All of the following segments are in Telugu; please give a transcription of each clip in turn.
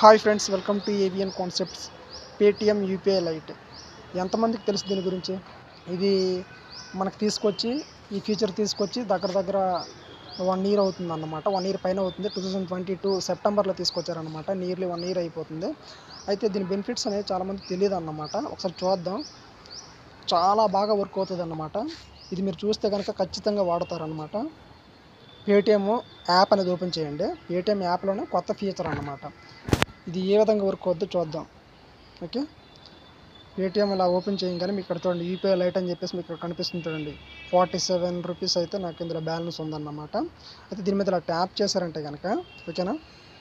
hi friends welcome to AVN concepts Paytm UPI lite ఎంతమందికి తెలుసు దీని గురించి ఇది మనకు తీసుకొచ్చి ఈ ఫీచర్ తీసుకొచ్చి దగ్గర దగ్గర వన్ ఇయర్ అవుతుంది అన్నమాట వన్ ఇయర్ పైన అవుతుంది టూ థౌజండ్ ట్వంటీ టూ సెప్టెంబర్లో తీసుకొచ్చారనమాట నియర్లీ వన్ ఇయర్ అయిపోతుంది అయితే దీని బెనిఫిట్స్ అనేది చాలామంది తెలియదు అన్నమాట ఒకసారి చూద్దాం చాలా బాగా వర్క్ అవుతుంది అన్నమాట ఇది మీరు చూస్తే కనుక ఖచ్చితంగా వాడతారనమాట పేటిఎం యాప్ అనేది ఓపెన్ చేయండి పేటిఎం యాప్లోనే కొత్త ఫీచర్ అన్నమాట ఇది ఏ విధంగా వర్క్ అవుద్దో చూద్దాం ఓకే పేటిఎం ఇలా ఓపెన్ చేయగానే మీకు ఇక్కడ చూడండి యూపీఐ లైట్ అని చెప్పేసి మీకు ఇక్కడ కనిపిస్తుంది చూడండి ఫార్టీ సెవెన్ రూపీస్ అయితే నాకు ఇందులో బ్యాలెన్స్ ఉందన్నమాట అయితే దీని మీద ఇలా ట్యాప్ చేశారంటే కనుక ఓకేనా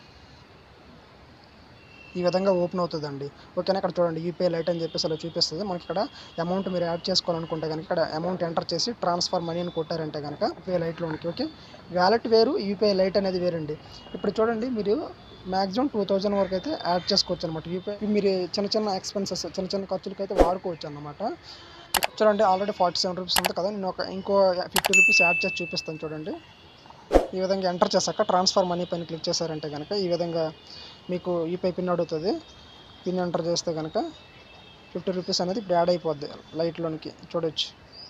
ఈ విధంగా ఓపెన్ అవుతుందండి ఓకేనా ఇక్కడ చూడండి యూపీఐ లైట్ అని చెప్పేసి అలా చూపిస్తుంది మనకి ఇక్కడ అమౌంట్ మీరు యాడ్ చేసుకోవాలనుకుంటే కనుక ఇక్కడ అమౌంట్ ఎంటర్ చేసి ట్రాన్స్ఫర్ మనీ అని కొట్టారంటే కనుక యూపీఐ లైట్లోనికి ఓకే వ్యాలెట్ వేరు యూపీఐ లైట్ అనేది వేరండి ఇప్పుడు చూడండి మీరు మ్యాక్సిమం టూ థౌజండ్ వరకు అయితే యాడ్ చేసుకోవచ్చు అనమాట యూపీఐ మీరు చిన్న చిన్న ఎక్స్పెన్సెస్ చిన్న చిన్న ఖర్చులకి అయితే వాడుకోవచ్చు అనమాట చూడండి ఆల్రెడీ ఫార్టీ సెవెన్ రూపీస్ ఉంది కదా నేను ఒక ఇంకో ఫిఫ్టీ రూపీస్ యాడ్ చేసి చూపిస్తాను చూడండి ఈ విధంగా ఎంటర్ చేశాక ట్రాన్స్ఫర్ మనీ పైన క్లిక్ చేశారంటే కనుక ఈ విధంగా మీకు యూపీఐ పిన్ అడుగుతుంది పిన్ ఎంటర్ చేస్తే కనుక ఫిఫ్టీ రూపీస్ అనేది ఇప్పుడు యాడ్ అయిపోద్ది లైట్లోనికి చూడొచ్చు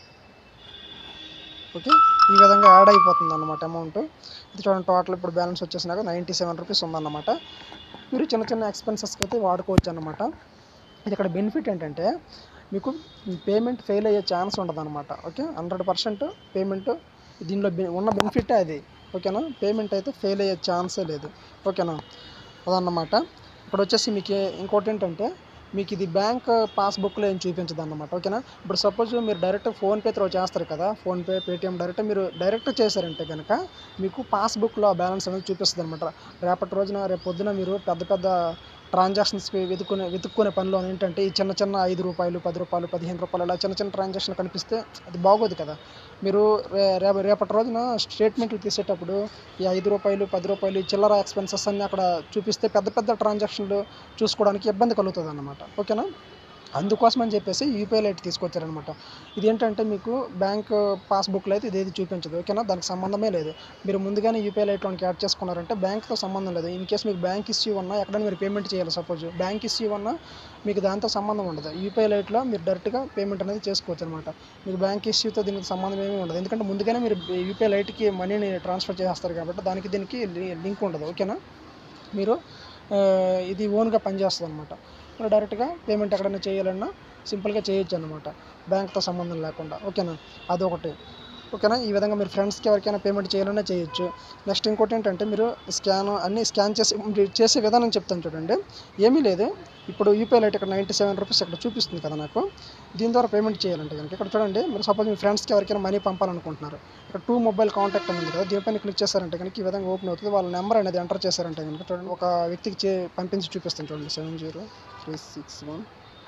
ఓకే ఈ విధంగా యాడ్ అయిపోతుంది అన్నమాట అమౌంట్ ఇది చూడండి టోటల్ ఇప్పుడు బ్యాలెన్స్ వచ్చేసినాక నైంటీ సెవెన్ రూపీస్ ఉందన్నమాట మీరు చిన్న చిన్న ఎక్స్పెన్సెస్కి అయితే వాడుకోవచ్చు అన్నమాట ఇది ఇక్కడ బెనిఫిట్ ఏంటంటే మీకు పేమెంట్ ఫెయిల్ అయ్యే ఛాన్స్ ఉండదు అనమాట ఓకే హండ్రెడ్ పర్సెంట్ పేమెంట్ దీనిలో బె- ఉన్న బెనిఫిట్ అది ఓకేనా పేమెంట్ అయితే ఫెయిల్ అయ్యే ఛాన్సే లేదు ఓకేనా అదన్నమాట ఇప్పుడు వచ్చేసి మీకు ఏ- ఇంకోటి ఏంటంటే మీకు ఇది బ్యాంక్ పాస్బుక్లో ఏం చూపించదు అన్నమాట ఓకేనా ఇప్పుడు సపోజ్ మీరు డైరెక్ట్ ఫోన్పే త్రో చేస్తారు కదా ఫోన్పే పేటిఎం డైరెక్ట్ మీరు డైరెక్ట్ చేశారంటే కనుక మీకు పాస్బుక్లో బ్యాలెన్స్ అనేది చూపిస్తుంది అనమాట రేపటి రోజున రేపు పొద్దున మీరు పెద్ద పెద్ద ట్రాన్సాక్షన్స్కి వెతుక్కునే వెతుక్కునే పనిలో ఏంటంటే ఈ చిన్న చిన్న ఐదు రూపాయలు పది రూపాయలు పదిహేను రూపాయలు ఇలా చిన్న చిన్న ట్రాన్సాక్షన్ కనిపిస్తే అది బాగోదు కదా మీరు రే- రేప రేపటి రోజున స్టేట్మెంట్లు తీసేటప్పుడు ఈ ఐదు రూపాయలు పది రూపాయలు ఈ చిల్లర ఎక్స్పెన్సెస్ అన్నీ అక్కడ చూపిస్తే పెద్ద పెద్ద ట్రాన్సాక్షన్లు చూసుకోవడానికి ఇబ్బంది కలుగుతుంది అన్నమాట ఓకేనా అందుకోసం అని చెప్పేసి యూపీఐ లైట్ తీసుకొచ్చారనమాట ఇది ఏంటంటే మీకు బ్యాంక్ పాస్బుక్లో అయితే ఇదేది చూపించదు ఓకేనా దానికి సంబంధమే లేదు మీరు ముందుగానే యూపీఐ లైట్లోనికి యాడ్ చేసుకున్నారంటే బ్యాంక్తో సంబంధం లేదు ఇన్ కేస్ మీకు బ్యాంక్ ఇష్యూ ఉన్నా ఎక్కడైనా మీరు పేమెంట్ చేయాలి సపోజ్ బ్యాంక్ ఇష్యూ ఉన్నా మీకు దాంతో సంబంధం ఉండదు యూపీఐ లైట్లో మీరు డైరెక్ట్గా పేమెంట్ అనేది చేసుకోవచ్చు అనమాట మీకు బ్యాంక్ ఇష్యూతో దీనికి సంబంధం ఏమీ ఉండదు ఎందుకంటే ముందుగానే మీరు యూపీఐ లైట్కి మనీని ట్రాన్స్ఫర్ చేస్తారు కాబట్టి దానికి దీనికి లి- లింక్ ఉండదు ఓకేనా మీరు ఆ, ఇది ఓన్గా పనిచేస్తుంది అనమాట మీరు డైరెక్ట్గా పేమెంట్ ఎక్కడైనా చేయాలన్నా సింపుల్గా చేయొచ్చు అనమాట బ్యాంక్తో సంబంధం లేకుండా ఓకేనా అదొకటి ఓకేనా ఈ విధంగా మీరు ఫ్రెండ్స్కి ఎవరికైనా పేమెంట్ చేయాలన్నా చేయొచ్చు నెక్స్ట్ ఇంకోటి ఏంటంటే మీరు స్కాన్ అన్నీ స్కాన్ చేసి మీరు చేసే విధానం చెప్తాను చూడండి ఏమీ లేదు ఇప్పుడు యూపీఐ లైట్ ఇక్కడ నైంటీ సెవెన్ రూపీస్ ఇక్కడ చూపిస్తుంది కదా నాకు దీని ద్వారా పేమెంట్ చేయాలంటే కనుక ఇక్కడ చూడండి మీరు సపోజ్ మీ ఫ్రెండ్స్కి ఎవరికైనా మనీ పంపాలనుకుంటున్నారు ఇక్కడ టూ మొబైల్ కాంటాక్ట్ అని ఉంది కదా దీనిపైన క్లిక్ చేశారంటే కనుక ఈ విధంగా ఓపెన్ అవుతుంది వాళ్ళ నెంబర్ అనేది ఎంటర్ చేశారంటే కనుక చూడండి ఒక వ్యక్తికి చే పంపించి చూపిస్తాను చూడండి seven zero three six one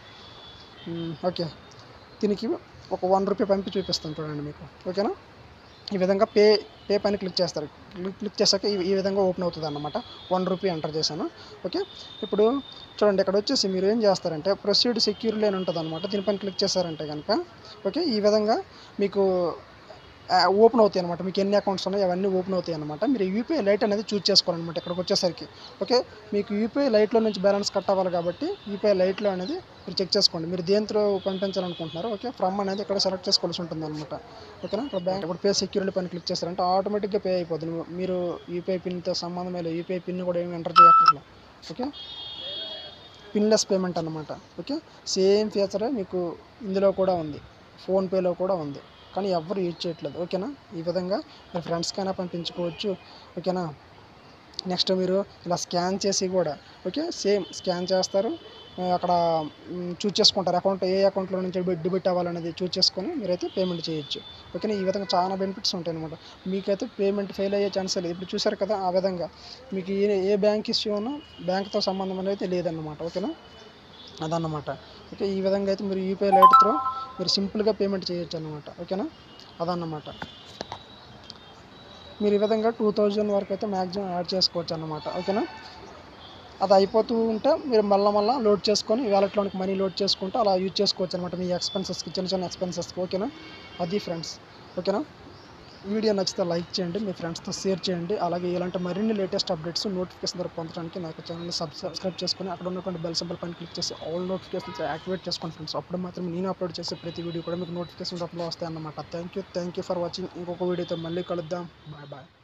okay దీనికి ఒక వన్ రూపీ పంపి చూపిస్తాను చూడండి మీకు ఓకేనా ఈ విధంగా పే పే పైన క్లిక్ చేస్తారు క్లిక్ క్లిక్ చేశాక ఈ ఈ విధంగా ఓపెన్ అవుతుంది అన్నమాట వన్ రూపీ ఎంటర్ చేశాను ఓకే ఇప్పుడు చూడండి ఇక్కడ వచ్చేసి మీరు ఏం చేస్తారంటే ప్రొసీడ్ సెక్యూర్లీ అని ఉంటుంది అనమాట దీనిపైన క్లిక్ చేశారంటే కనుక ఓకే ఈ విధంగా మీకు ఓపెన్ అవుతాయి అనమాట మీకు ఎన్ని అకౌంట్స్ ఉన్నాయో అవన్నీ ఓపెన్ అవుతాయి అనమాట మీరు యూపీఐ లైట్ అనేది చూస్ చేసుకోవాలన్నమాట ఇక్కడికి వచ్చేసరికి ఓకే మీకు యూపీఐ లైట్లో నుంచి బ్యాలెన్స్ కట్ అవ్వాలి కాబట్టి యూపీఐ లైట్లో అనేది మీరు చెక్ చేసుకోండి మీరు దేంతో పంపించాలనుకుంటున్నారో ఓకే ఫ్రమ్ అనేది ఇక్కడ సెలెక్ట్ చేసుకోవాల్సి ఉంటుంది అనమాట ఓకేనా ఇక్కడ బ్యాంక్ ఇప్పుడు పే సెక్యూరిటీ పైన క్లిక్ చేస్తారంటే ఆటోమేటిక్గా పే అయిపోతుంది మీరు మీరు యూపీఐ పిన్తో సంబంధమే లేదు యూపీఐ పిన్ కూడా ఏమి ఎంటర్ చేయక్కర్లేదు ఓకే పిన్లెస్ పేమెంట్ అనమాట ఓకే సేమ్ ఫీచరే మీకు ఇందులో కూడా ఉంది ఫోన్పేలో కూడా ఉంది కానీ ఎవరు యూజ్ చేయట్లేదు ఓకేనా ఈ విధంగా మీ ఫ్రెండ్స్కైనా పంపించుకోవచ్చు ఓకేనా నెక్స్ట్ మీరు ఇలా స్కాన్ చేసి కూడా ఓకే సేమ్ స్కాన్ చేస్తారు ఆ, అక్కడ చూస్ చేసుకుంటారు అకౌంట్ ఏ అకౌంట్లో నుంచి డెబిట్ అవ్వాలనేది చూస్ చేసుకొని మీరైతే పేమెంట్ చేయొచ్చు ఓకేనా ఈ విధంగా చాలా బెనిఫిట్స్ ఉంటాయి అనమాట మీకైతే పేమెంట్ ఫెయిల్ అయ్యే ఛాన్స్ లేదు ఇప్పుడు చూసారు కదా ఆ విధంగా మీకు ఏ ఏ బ్యాంక్ ఇష్యూ ఉన్నా బ్యాంక్తో సంబంధం అనేది లేదన్నమాట ఓకేనా అదన్నమాట ఓకే ఈ విధంగా అయితే మీరు యూపీఐ లైట్ త్రో మీరు సింపుల్గా పేమెంట్ చేయొచ్చు అనమాట ఓకేనా అదన్నమాట మీరు ఈ విధంగా టూ థౌజండ్ వరకు అయితే మ్యాక్సిమం యాడ్ చేసుకోవచ్చు అన్నమాట ఓకేనా అది అయిపోతూ ఉంటే మీరు మళ్ళీ మళ్ళీ లోడ్ చేసుకొని వ్యాలెట్లోనికి మనీ లోడ్ చేసుకుంటే అలా యూజ్ చేసుకోవచ్చు అనమాట మీ ఎక్స్పెన్సెస్కి చిన్న చిన్న ఎక్స్పెన్సెస్కి ఓకేనా అది ఫ్రెండ్స్ ఓకేనా వీడియో నచ్చితే లైక్ చేయండి మీ ఫ్రెండ్స్తో షేర్ చేయండి అలాగే ఇలాంటి మరిన్ని లేటెస్ట్ అప్డేట్స్ నోటిఫికేషన్ ద్వారా పొందడానికి నాకు ఛానల్ని సబ్ సబ్స్క్రైబ్ చేసుకొని అక్కడ ఉన్నటువంటి బెల్ సింబల్ పైన క్లిక్ చేసి ఆల్ నోటిఫికేషన్స్ యాక్టివేట్ చేసుకోండి ఫ్రెండ్స్ అప్పుడు మాత్రం నేను అప్లోడ్ చేసే ప్రతి వీడియో కూడా మీకు నోటిఫికేషన్ రూపంలో వస్తాయన్నమాట thank you thank you for watching ఇంకొక వీడియోతో మళ్ళీ కలుద్దాం బాయ్ బాయ్